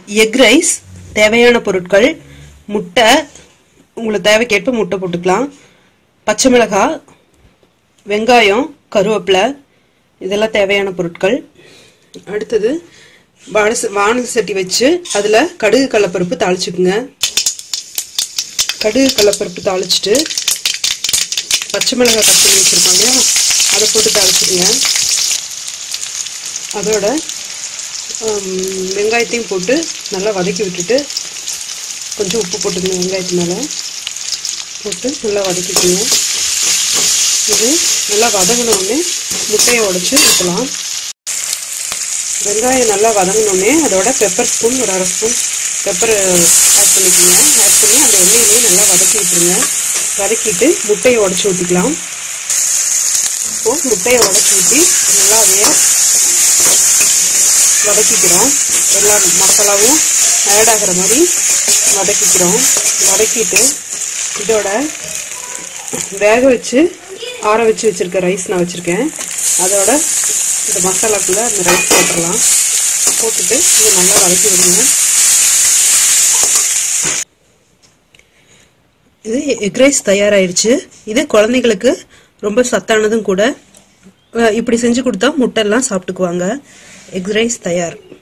egg rice தேவையான பொருட்கள் முட்டை உங்களுக்கு தேவைக்கேற்ப முட்டை போட்டுக்கலாம் பச்சை மிளகாய் வெங்காயம் கருவேப்பிலை இதெல்லாம் தேவையான பொருட்கள் அடுத்தது வானச வானல் சட்டி வச்சு அதில் கடுகு கடலப்பருப்பு தாளிச்சுக்குங்க கடுகு கடலப்பருப்பு தாளிச்சிட்டு பச்சை மிளகாய் கட் பண்ணி வச்சுருக்கோம் இல்லையா அதை போட்டு தாளிச்சுக்குங்க அதோட ஹம், வெங்காயத்தையும் போட்டு நல்லா வதக்கி விட்டுட்டு கொஞ்சம் உப்பு போட்டுக்கணும் வெங்காயத்து மேலே போட்டு நல்லா வதக்கிக்கோங்க இது நல்லா வதங்கினோடனே முட்டையை உடச்சி ஊற்றலாம் வெங்காயம் நல்லா வதங்கினோடனே அதோட பெப்பர் ஸ்பூன் ஒரு அரை ஸ்பூன் பெப்பர் ஆட் பண்ணிக்கோங்க ஆட் பண்ணி அந்த எண்ணெயிலேயே நல்லா வதக்கி விட்டுருங்க வதக்கிட்டு முட்டையை உடச்சி ஊற்றிக்கலாம் இப்போது முட்டையை உடச்சி ஊற்றி நல்லா அதையே வதக்கிக்கிறோம் எல்லா மசாலாவும் ஆட் ஆகிற மாதிரி வதக்கிக்கிறோம் வதக்கிட்டு இதோட வேக வச்சு ஆற வச்சு வச்சுருக்க ரைஸ் நான் வச்சுருக்கேன் அதோட இந்த மசாலாக்குள்ளே அந்த ரைஸ் போட்டுடலாம் போட்டுட்டு இதை நல்லா வதக்கி விடுங்க இது எக் ரைஸ் தயாராகிடுச்சு இது குழந்தைங்களுக்கு ரொம்ப சத்தானதும் கூட அஹ் இப்படி செஞ்சு கொடுத்தா முட்டைலாம் சாப்பிட்டுக்குவாங்க எக் ரைஸ் தயார்